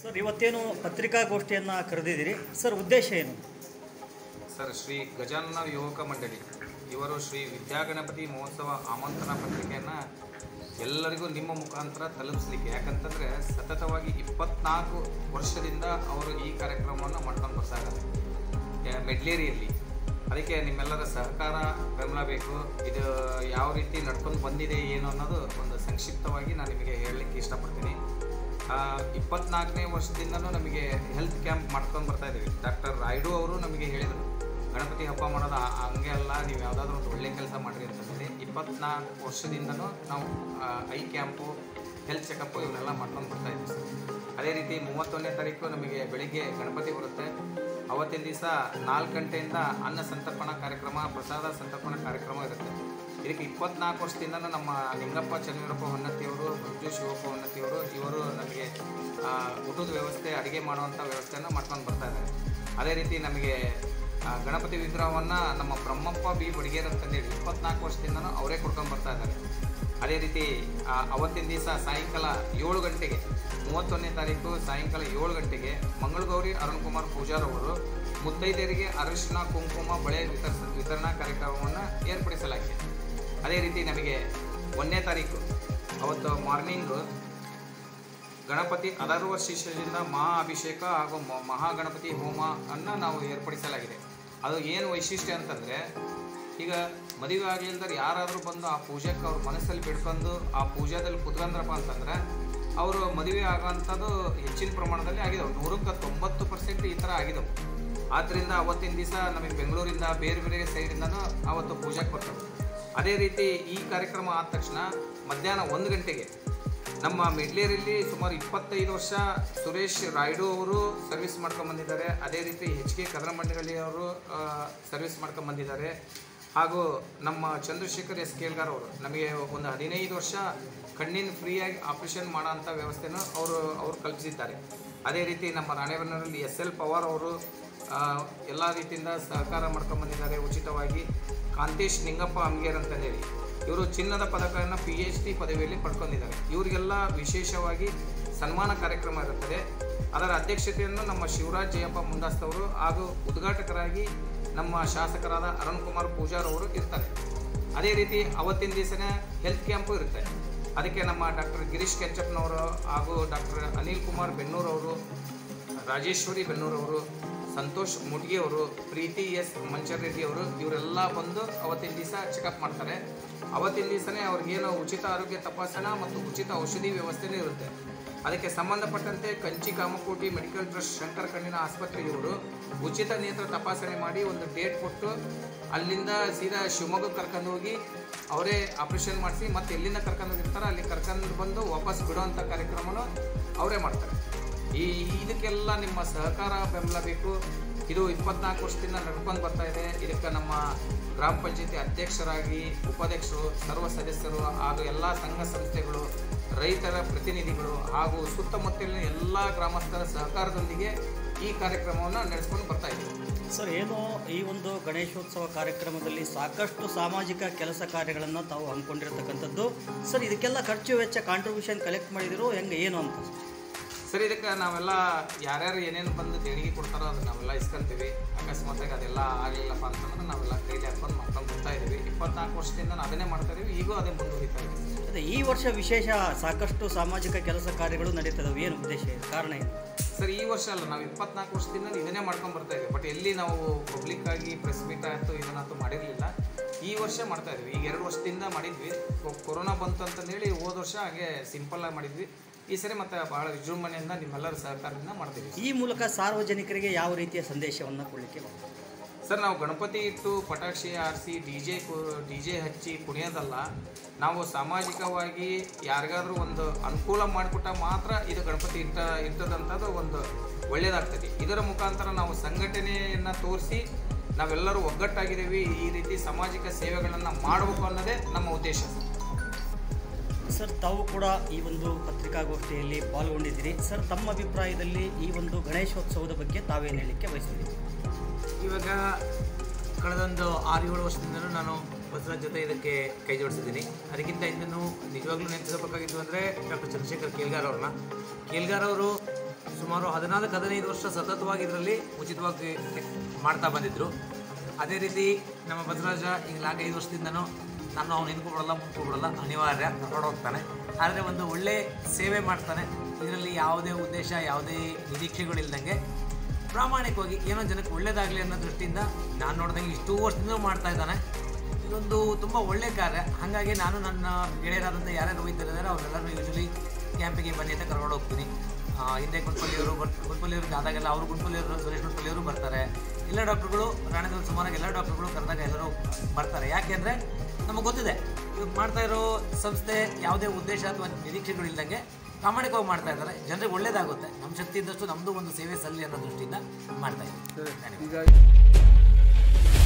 sir ಇವತ್ತೇನು ಪತ್ರಿಕಾಗೋಷ್ಠಿಯನ್ನು ಕರೆದಿದ್ದೀರಿ sir ಉದ್ದೇಶ ಏನು ಸರ್ ಶ್ರೀ ಗಜಾನನ ಯುವಕ ಮಂಡಳಿ ಇವರು ಶ್ರೀ ವಿದ್ಯಾಗಣಪತಿ ಮಹೋತ್ಸವ ಆಮಂತ್ರಣ ಪತ್ರಿಕೆಯನ್ನು ಎಲ್ಲರಿಗೂ ನಿಮ್ಮ ಮುಖಾಂತರ ತಲುಪಿಸ್ಲಿಕ್ಕೆ ಯಾಕಂತಂದರೆ ಸತತವಾಗಿ ಇಪ್ಪತ್ನಾಲ್ಕು ವರ್ಷದಿಂದ ಅವರು ಈ ಕಾರ್ಯಕ್ರಮವನ್ನು ಮಾಡ್ಕೊಂಡು ಬರ್ತಾ ಇದ್ದಾರೆ ಯಾ- ಮೆಡ್ಲೇರಿಯಲ್ಲಿ ಅದಕ್ಕೆ ನಿಮ್ಮೆಲ್ಲರ ಸಹಕಾರ ಬೆಂಬಲ ಬೇಕು ಇದು ಯಾವ ರೀತಿ ನಡ್ಕೊಂಡು ಬಂದಿದೆ ಏನು ಅನ್ನೋದು ಒಂದು ಸಂಕ್ಷಿಪ್ತವಾಗಿ ನಾನು ನಿಮಗೆ ಹೇಳಲಿಕ್ಕೆ ಇಷ್ಟಪಡ್ತೀನಿ ಇಪ್ಪತ್ನಾಲ್ಕನೇ ವರ್ಷದಿಂದನೂ ನಮಗೆ ಹೆಲ್ತ್ ಕ್ಯಾಂಪ್ ಮಾಡ್ಕೊಂಡು ಬರ್ತಾ ಇದ್ದೀವಿ ಡಾಕ್ಟರ್ ರಾಯ್ಡು ಅವರು ನಮಗೆ ಹೇಳಿದರು ಗಣಪತಿ ಹಬ್ಬ ಮಾಡೋದು ಆ- ಹಂಗೆ ಅಲ್ಲ ನೀವು ಯಾವುದಾದ್ರೂ ಒಂದು ಒಳ್ಳೆ ಕೆಲಸ ಮಾಡಿರಿ ಅಂತಂದರೆ ಇಪ್ಪತ್ನಾಲ್ಕು ವರ್ಷದಿಂದನೂ ನಾವು ಆ, ಐ ಕ್ಯಾಂಪು ಹೆಲ್ತ್ ಚೆಕಪ್ಪು ಇವನ್ನೆಲ್ಲ ಮಾಡ್ಕೊಂಡು ಬರ್ತಾ ಇದ್ದೀವಿ ಸರ್ ಅದೇ ರೀತಿ ಮೂವತ್ತೊಂದನೇ ತಾರೀಕು ನಮಗೆ ಬೆಳಿಗ್ಗೆ ಗಣಪತಿ ಬರುತ್ತೆ ಅವತ್ತಿನ ದಿವಸ ನಾಲ್ಕು ಗಂಟೆಯಿಂದ ಅನ್ನ ಸಂತರ್ಪಣಾ ಕಾರ್ಯಕ್ರಮ ಪ್ರಸಾದ ಸಂತರ್ಪಣಾ ಕಾರ್ಯಕ್ರಮ ಇರುತ್ತೆ ಇದಕ್ಕೆ ಇಪ್ಪತ್ನಾಲ್ಕು ವರ್ಷದಿಂದನೂ ನಮ್ಮ ಲಿಂಗಪ್ಪ ಚನ್ನವೀರಪ್ಪ ಹೊನ್ನತಿಯವರು ಮಂಜು ಶಿವಪ್ಪ ಹೊನ್ನತಿಯವರು ಇವರು ನಮಗೆ ಆ, ಊಟದ ವ್ಯವಸ್ಥೆ ಅಡುಗೆ ಮಾಡುವಂಥ ವ್ಯವಸ್ಥೆಯನ್ನು ಮಾಡ್ಕೊಂಡು ಬರ್ತಾ ಇದ್ದಾರೆ ಅದೇ ರೀತಿ ನಮಗೆ ಆ, ಗಣಪತಿ ವಿಗ್ರಹವನ್ನು ನಮ್ಮ ಬ್ರಹ್ಮಪ್ಪ ಬಿ ಬಡಿಗೇರ್ ಅಂತಂದೇಳಿ ಇಪ್ಪತ್ನಾಲ್ಕು ವರ್ಷದಿಂದನೂ ಅವರೇ ಕೊಡ್ಕೊಂಡು ಬರ್ತಾ ಇದ್ದಾರೆ ಅದೇ ರೀತಿ ಆ, ಅವತ್ತಿನ ದಿವಸ ಸಾಯಂಕಾಲ ಏಳು ಗಂಟೆಗೆ ಮೂವತ್ತೊಂದನೇ ತಾರೀಕು ಸಾಯಂಕಾಲ ಏಳು ಗಂಟೆಗೆ ಮಂಗಳಗೌರಿ ಅರುಣ್ ಕುಮಾರ್ ಪೂಜಾರ್ ಅವರು ಮುತ್ತೈದೆಯರಿಗೆ ಅರಿಶಿನ ಕುಂಕುಮ ಬಳೆ ವಿತರಿಸ ವಿತರಣಾ ಕಾರ್ಯಕ್ರಮವನ್ನು ಏರ್ಪಡಿಸಲಾಗಿದೆ ಅದೇ ರೀತಿ ನಮಗೆ ಒಂದನೇ ತಾರೀಕು ಅವತ್ತು ಮಾರ್ನಿಂಗು ಗಣಪತಿ ಅದರ್ವ ಶಿಷ್ಯರಿಂದ ಮಹಾ ಅಭಿಷೇಕ ಹಾಗೂ ಮ- ಮಹಾಗಣಪತಿ ಹೋಮ ಅನ್ನು ನಾವು ಏರ್ಪಡಿಸಲಾಗಿದೆ ಅದು ಏನು ವೈಶಿಷ್ಟ್ಯ ಅಂತಂದರೆ ಈಗ ಮದುವೆ ಆಗಲಿಲ್ದರೆ ಯಾರಾದರೂ ಬಂದು ಆ ಪೂಜೆಗೆ ಅವ್ರ ಮನಸ್ಸಲ್ಲಿ ಬಿಡ್ಕೊಂಡು ಆ ಪೂಜಾದಲ್ಲಿ ಕುತ್ಕೊಂಡ್ರಪ್ಪ ಅಂತಂದರೆ ಅವರು ಮದುವೆ ಆಗೋಂಥದ್ದು ಹೆಚ್ಚಿನ ಪ್ರಮಾಣದಲ್ಲಿ ಆಗಿದಾವೆ ನೂರಕ್ಕೆ ತೊಂಬತ್ತು ಪರ್ಸೆಂಟ್ ಈ ಥರ ಆಗಿದಾವೆ ಆದ್ದರಿಂದ ಅವತ್ತಿನ ದಿವಸ ನಮಗೆ ಬೆಂಗಳೂರಿಂದ ಬೇರೆ ಬೇರೆ ಸೈಡಿಂದನೂ ಅವತ್ತು ಪೂಜೆಗೆ ಬರ್ತವೆ ಅದೇ ರೀತಿ ಈ ಕಾರ್ಯಕ್ರಮ ಆದ ತಕ್ಷಣ ಮಧ್ಯಾಹ್ನ ಒಂದು ಗಂಟೆಗೆ ನಮ್ಮ ಮಿಡ್ಲೇರಲ್ಲಿ ಸುಮಾರು ಇಪ್ಪತ್ತೈದು ವರ್ಷ ಸುರೇಶ್ ರಾಯ್ಡು ಅವರು ಸರ್ವಿಸ್ ಮಾಡ್ಕೊಂಡು ಬಂದಿದ್ದಾರೆ ಅದೇ ರೀತಿ ಎಚ್ ಕೆ ಕದರಮಂಡಗಳಿ ಅವರು ಸರ್ವಿಸ್ ಮಾಡ್ಕೊಂಡು ಬಂದಿದ್ದಾರೆ ಹಾಗೂ ನಮ್ಮ ಚಂದ್ರಶೇಖರ್ ಎಸ್ ಕೇಲ್ಗಾರ್ ಅವರು ನಮಗೆ ಒಂದು ಹದಿನೈದು ವರ್ಷ ಕಣ್ಣಿನ ಫ್ರೀಯಾಗಿ ಆಪರೇಷನ್ ಮಾಡೋಂಥ ವ್ಯವಸ್ಥೆನೂ ಅವರು ಅವರು ಕಲ್ಪಿಸಿದ್ದಾರೆ ಅದೇ ರೀತಿ ನಮ್ಮ ರಾಣೆಬೆನ್ನೂರಲ್ಲಿ ಎಸ್ ಎಲ್ ಪವಾರ್ ಅವರು ಎಲ್ಲ ರೀತಿಯಿಂದ ಸಹಕಾರ ಮಾಡ್ಕೊಂಡು ಬಂದಿದ್ದಾರೆ ಉಚಿತವಾಗಿ ಕಾಂತೇಶ್ ನಿಂಗಪ್ಪ ಅಮ್ಗೇರ್ ಅಂತ ಹೇಳಿ ಇವರು ಚಿನ್ನದ ಪದಕವನ್ನು ಪಿ ಎಚ್ ಡಿ ಪದವಿಯಲ್ಲಿ ಪಡ್ಕೊಂಡಿದ್ದಾರೆ ಇವರಿಗೆಲ್ಲ ವಿಶೇಷವಾಗಿ ಸನ್ಮಾನ ಕಾರ್ಯಕ್ರಮ ಇರುತ್ತದೆ ಅದರ ಅಧ್ಯಕ್ಷತೆಯನ್ನು ನಮ್ಮ ಶಿವರಾಜ್ ಜಯಪ್ಪ ಮುಂದಾಸ್ತವರು ಹಾಗೂ ಉದ್ಘಾಟಕರಾಗಿ ನಮ್ಮ ಶಾಸಕರಾದ ಅರುಣ್ ಕುಮಾರ್ ಪೂಜಾರ್ ಅವರು ಇರ್ತಾರೆ ಅದೇ ರೀತಿ ಅವತ್ತಿನ ದಿವಸನೇ ಹೆಲ್ತ್ ಕ್ಯಾಂಪು ಇರುತ್ತೆ ಅದಕ್ಕೆ ನಮ್ಮ ಡಾಕ್ಟರ್ ಗಿರೀಶ್ ಕೆಂಚಪ್ಪನವರು ಹಾಗೂ ಡಾಕ್ಟರ್ ಅನಿಲ್ ಕುಮಾರ್ ಬೆನ್ನೂರವರು ರಾಜೇಶ್ವರಿ ಬೆನ್ನೂರವರು ಸಂತೋಷ್ ಮುಡ್ಗಿ ಅವರು ಪ್ರೀತಿ ಎಸ್ ಮಂಚರ್ ರೆಡ್ಡಿ ಅವರು ಇವರೆಲ್ಲ ಬಂದು ಅವತ್ತಿನ ದಿವಸ ಚೆಕಪ್ ಮಾಡ್ತಾರೆ ಅವತ್ತಿನ ದಿವಸನೇ ಅವ್ರಿಗೇನು ಉಚಿತ ಆರೋಗ್ಯ ತಪಾಸಣಾ ಮತ್ತು ಉಚಿತ ಔಷಧಿ ವ್ಯವಸ್ಥೆನೂ ಇರುತ್ತೆ ಅದಕ್ಕೆ ಸಂಬಂಧಪಟ್ಟಂತೆ ಕಂಚಿ ಕಾಮಕೋಟಿ ಮೆಡಿಕಲ್ ಟ್ರಸ್ಟ್ ಶಂಕರ ಕಣ್ಣಿನ ಆಸ್ಪತ್ರೆಯವರು ಉಚಿತ ನೇತ್ರ ತಪಾಸಣೆ ಮಾಡಿ ಒಂದು ಡೇಟ್ ಕೊಟ್ಟು ಅಲ್ಲಿಂದ ಸೀದಾ ಶಿವಮೊಗ್ಗಕ್ಕೆ ಕರ್ಕೊಂಡು ಹೋಗಿ ಅವರೇ ಆಪರೇಷನ್ ಮಾಡಿಸಿ ಮತ್ತೆ ಎಲ್ಲಿಂದ ಕರ್ಕೊಂಡು ಹೋಗಿರ್ತಾರೆ ಅಲ್ಲಿ ಕರ್ಕೊಂಡು ಬಂದು ವಾಪಸ್ ಬಿಡುವಂಥ ಕಾರ್ಯಕ್ರಮನೂ ಅವರೇ ಮಾಡ್ತಾರೆ ಈ ಇದಕ್ಕೆಲ್ಲ ನಿಮ್ಮ ಸಹಕಾರ ಬೆಂಬಲ ಬೇಕು ಇದು ಇಪ್ಪತ್ನಾಲ್ಕು ವರ್ಷದಿಂದ ನಡ್ಕೊಂಡು ಬರ್ತಾ ಇದೆ ಇದಕ್ಕೆ ನಮ್ಮ ಗ್ರಾಮ ಪಂಚಾಯತಿ ಅಧ್ಯಕ್ಷರಾಗಿ ಉಪಾಧ್ಯಕ್ಷರು ಸರ್ವ ಸದಸ್ಯರು ಹಾಗೂ ಎಲ್ಲ ಸಂಘ ಸಂಸ್ಥೆಗಳು ರೈತರ ಪ್ರತಿನಿಧಿಗಳು ಹಾಗೂ ಸುತ್ತಮುತ್ತಲಿನ ಎಲ್ಲ ಗ್ರಾಮಸ್ಥರ ಸಹಕಾರದೊಂದಿಗೆ ಈ ಕಾರ್ಯಕ್ರಮವನ್ನು ನಡೆಸ್ಕೊಂಡು ಬರ್ತಾ ಇದ್ದೀವಿ ಸರ್ ಏನು ಈ ಒಂದು ಗಣೇಶೋತ್ಸವ ಕಾರ್ಯಕ್ರಮದಲ್ಲಿ ಸಾಕಷ್ಟು ಸಾಮಾಜಿಕ ಕೆಲಸ ಕಾರ್ಯಗಳನ್ನು ತಾವು ಹಮ್ಮಿಕೊಂಡಿರ್ತಕ್ಕಂಥದ್ದು ಸರ್ ಇದಕ್ಕೆಲ್ಲ ಖರ್ಚು ವೆಚ್ಚ ಕಾಂಟ್ರಿಬ್ಯೂಷನ್ ಕಲೆಕ್ಟ್ ಮಾಡಿದಿರೋ ಹೆಂಗೆ ಏನು ಅಂತ ಸರ್ ಇದಕ್ಕೆ ನಾವೆಲ್ಲ ಯಾರ್ಯಾರು ಏನೇನು ಬಂದು ದೇಣಿಗೆ ಕೊಡ್ತಾರೋ ಅದನ್ನ ನಾವೆಲ್ಲ ಇಸ್ಕೊಂತೀವಿ ಅಕಸ್ಮಾತಾಗಿ ಅದೆಲ್ಲ ಆಗಲಿಲ್ಲಪ್ಪ ಅಂತಂದ್ರೆ ನಾವೆಲ್ಲ ಕೈಲಿ ಹಾಕೊಂಡು ಮಾಡ್ಕೊಂಡು ಬರ್ತಾ ಇದ್ದೀವಿ ಇಪ್ಪತ್ನಾಲ್ಕು ವರ್ಷದಿಂದ ನಾವು ಅದನ್ನೇ ಮಾಡ್ತಾ ಇದೀವಿ ಈಗೂ ಅದೇ ಮುಂದುವರಿತಾ ಇದೆ ಅದೇ ಈ ವರ್ಷ ವಿಶೇಷ ಸಾಕಷ್ಟು ಸಾಮಾಜಿಕ ಕೆಲಸ ಕಾರ್ಯಗಳು ನಡೀತದವು ಏನು ಉದ್ದೇಶ ಇದೆ ಕಾರಣ ಏನು ಸರ್ ಈ ವರ್ಷ ಅಲ್ಲ ನಾವು ಇಪ್ಪತ್ನಾಲ್ಕು ವರ್ಷದಿಂದ ಇದನ್ನೇ ಮಾಡ್ಕೊಂಡು ಬರ್ತಾ ಇದ್ದೀವಿ ಬಟ್ ಎಲ್ಲಿ ನಾವು ಪಬ್ಲಿಕ್ ಆಗಿ ಪ್ರೆಸ್ ಮೀಟ್ ಆಯಿತು ಇದನ್ನಂತೂ ಮಾಡಿರಲಿಲ್ಲ ಈ ವರ್ಷ ಮಾಡ್ತಾ ಇದ್ವಿ ಈಗ ಎರಡು ವರ್ಷದಿಂದ ಮಾಡಿದ್ವಿ ಕೊ- ಕೊರೋನಾ ಬಂತು ಅಂತಂದೇಳಿ ಹೋದ ವರ್ಷ ಹಾಗೆ ಸಿಂಪಲ್ ಆಗಿ ಮಾಡಿದ್ವಿ ಈ ಸರಿ ಮತ್ತೆ ಬಹಳ ವಿಜೃಂಭಣೆಯಿಂದ ನಿಮ್ಮೆಲ್ಲರ ಸಹಕಾರದಿಂದ ಮಾಡ್ತೀವಿ ಈ ಮೂಲಕ ಸಾರ್ವಜನಿಕರಿಗೆ ಯಾವ ರೀತಿಯ ಸಂದೇಶವನ್ನು ಕೊಡಲಿಕ್ಕೆ ಸರ್ ನಾವು ಗಣಪತಿ ಇಟ್ಟು ಪಟಾಕ್ಷಿ ಹಾರಿಸಿ ಡಿ ಜೆ ಡಿ ಜೆ ಹಚ್ಚಿ ಕುಣಿಯೋದಲ್ಲ ನಾವು ಸಾಮಾಜಿಕವಾಗಿ ಯಾರಿಗಾದ್ರೂ ಒಂದು ಅನುಕೂಲ ಮಾಡಿಕೊಟ್ಟ ಮಾತ್ರ ಇದು ಗಣಪತಿ ಇಟ್ಟ ಇಟ್ಟದಂಥದ್ದು ಒಂದು ಒಳ್ಳೆಯದಾಗ್ತದೆ ಇದರ ಮುಖಾಂತರ ನಾವು ಸಂಘಟನೆಯನ್ನು ತೋರಿಸಿ ನಾವೆಲ್ಲರೂ ಒಗ್ಗಟ್ಟಾಗಿದ್ದೀವಿ ಈ ರೀತಿ ಸಾಮಾಜಿಕ ಸೇವೆಗಳನ್ನು ಮಾಡಬೇಕು ಅನ್ನೋದೇ ನಮ್ಮ ಉದ್ದೇಶ ಸರ್ ತಾವು ಕೂಡ ಈ ಒಂದು ಪತ್ರಿಕಾಗೋಷ್ಠಿಯಲ್ಲಿ ಪಾಲ್ಗೊಂಡಿದ್ದೀರಿ ಸರ್ ತಮ್ಮ ಅಭಿಪ್ರಾಯದಲ್ಲಿ ಈ ಒಂದು ಗಣೇಶೋತ್ಸವದ ಬಗ್ಗೆ ತಾವೇನು ಹೇಳಲಿಕ್ಕೆ ಬಯಸ್ತೀರಿ ಇವಾಗ ಕಳೆದೊಂದು ಆರು ಏಳು ವರ್ಷದಿಂದಲೂ ನಾನು ಬಸವರಾಜ್ ಜೊತೆ ಇದಕ್ಕೆ ಕೈ ಜೋಡಿಸಿದ್ದೀನಿ ಅದಕ್ಕಿಂತ ಇನ್ನೂ ನಿಜವಾಗ್ಲೂ ನೆನಪಿಸಬೇಕಾಗಿದ್ದು ಅಂದರೆ ಡಾಕ್ಟರ್ ಚಂದ್ರಶೇಖರ್ ಕೇಲ್ಗಾರ್ ಅವ್ರನ್ನ ಕೇಲ್ಗಾರ್ ಅವರು ಸುಮಾರು ಹದಿನಾಲ್ಕು ಹದಿನೈದು ವರ್ಷ ಸತತವಾಗಿ ಇದರಲ್ಲಿ ಉಚಿತವಾಗಿ ಮಾಡ್ತಾ ಬಂದಿದ್ರು ಅದೇ ರೀತಿ ನಮ್ಮ ಬಸವರಾಜ ಈಗ ನಾಲ್ಕೈದು ವರ್ಷದಿಂದನೂ ನಾನು ಅವ್ನು ಹಿಂದ್ಕೊಬಿಡಲ್ಲ ಮುಂದ್ಕೊಬಿಡಲ್ಲ ಅನಿವಾರ್ಯ ಕರ್ಕೊಂಡು ಹೋಗ್ತಾನೆ ಆದರೆ ಒಂದು ಒಳ್ಳೆ ಸೇವೆ ಮಾಡ್ತಾನೆ ಇದರಲ್ಲಿ ಯಾವುದೇ ಉದ್ದೇಶ ಯಾವುದೇ ನಿರೀಕ್ಷೆಗಳಿಲ್ದಂಗೆ ಪ್ರಾಮಾಣಿಕವಾಗಿ ಏನೋ ಜನಕ್ಕೆ ಒಳ್ಳೇದಾಗಲಿ ಅನ್ನೋ ದೃಷ್ಟಿಯಿಂದ ನಾನು ನೋಡಿದಂಗೆ ಇಷ್ಟೂ ವರ್ಷದಿಂದ ಮಾಡ್ತಾ ಇದ್ದಾನೆ ಇದೊಂದು ತುಂಬ ಒಳ್ಳೆ ಕಾರ್ಯ ಹಾಗಾಗಿ ನಾನು ನನ್ನ ಗೆಳೆಯರಾದಂಥ ಯಾರ್ಯಾರು ವೈದ್ಯರಿದ್ದಾರೆ ಅವರೆಲ್ಲರೂ ಯೂಶಲಿ ಕ್ಯಾಂಪಿಗೆ ಬನ್ನಿ ಅಂತ ಕರ್ಕೊಂಡು ಹೋಗ್ತೀನಿ ಆ, ಹಿಂದೆ ಗುಂಡ್ಪಲ್ಲಿಯವರು ಬರ್ ಗುಂಡ್ಪಲ್ಲಿಯವ್ರಿಗೆ ಆದಾಗೆಲ್ಲ ಅವರು ಗುಂಡ್ಪಲ್ಲಿಯವರು ಸುರೇಶ್ ಗುಂಡ್ಪಲ್ಲಿಯವರು ಬರ್ತಾರೆ ಎಲ್ಲ ಡಾಕ್ಟ್ರುಗಳು ರಾಣೇಂದ್ರ ಸುಮಾರಾಗಿ ಎಲ್ಲ ಡಾಕ್ಟ್ರುಗಳು ಕರೆದಾಗ ಎಲ್ಲರೂ ಬರ್ತಾರೆ ಯಾಕೆಂದರೆ ನಮಗೆ ಗೊತ್ತಿದೆ ಇವ್ರು ಮಾಡ್ತಾ ಇರೋ ಸಂಸ್ಥೆ ಯಾವುದೇ ಉದ್ದೇಶ ಅಥವಾ ನಿರೀಕ್ಷೆಗಳಿಲ್ದಂಗೆ ಪ್ರಾಮಾಣಿಕವಾಗಿ ಮಾಡ್ತಾ ಇದ್ದಾರೆ ಜನರಿಗೆ ಒಳ್ಳೇದಾಗುತ್ತೆ ನಮ್ಮ ಶಕ್ತಿ ಇದ್ದಷ್ಟು ನಮ್ಮದು ಒಂದು ಸೇವೆ ಸಲ್ಲಿ ಅನ್ನೋ ದೃಷ್ಟಿಯಿಂದ ಮಾಡ್ತಾ ಇದ್ದೀವಿ ಧನ್ಯವಾದ ಈಗ